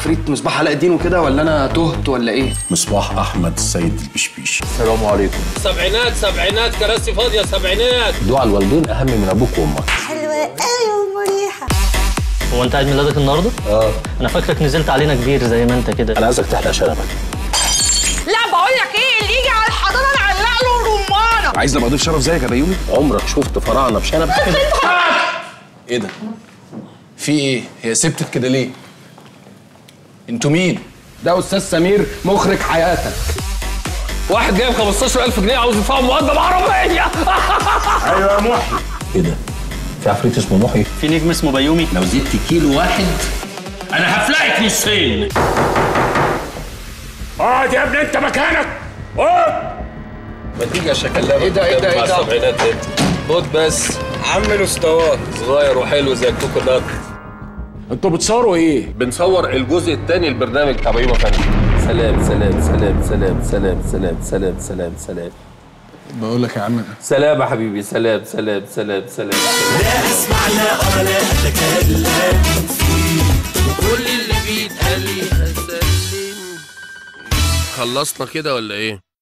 عفريت مصباح علاء الدين وكده ولا انا تهت ولا ايه مصباح احمد السيد البشبيش السلام عليكم سبعينات سبعينات كراسي فاضيه سبعينات دعاء الوالدين اهم من ابوك وامك حلوة قوي ومريحة هو انت عيد ميلادك النهارده؟ اه انا فاكرك نزلت علينا كبير زي ما انت كده انا عايزك تحلق شنبك لا بقول لك ايه اللي يجي على الحضانة نعلق له الرمانة عايز ابقى ضيف شرف زيك يا بيومي عمرك شفت فراعنه بشنب ايه ده؟ في ايه؟ هي سبتت كده ليه؟ انتوا مين؟ ده استاذ سمير مخرج حياتك واحد جايب 15000 جنيه عاوز يدفعه مقدم عربيه ايه ده في عفريت اسمه محي في نجم اسمه بيومي لو زدت كيلو واحد انا هفلقك نصين اقعد يا ابني انت مكانك اقعد ما تيجي يا شكلها إيه ده، إيه ده، إيه مع ده؟ السبعينات انت خد بس عم الاسطوات صغير وحلو زي الكوكونات انتوا بتصوروا ايه؟ بنصور الجزء الثاني البرنامج تبع يوم فندم سلام سلام سلام سلام سلام سلام سلام سلام سلام بقول لك يا عم سلام يا حبيبي سلام سلام سلام سلام كل اللي بيتقال لي خلصنا كده ولا ايه؟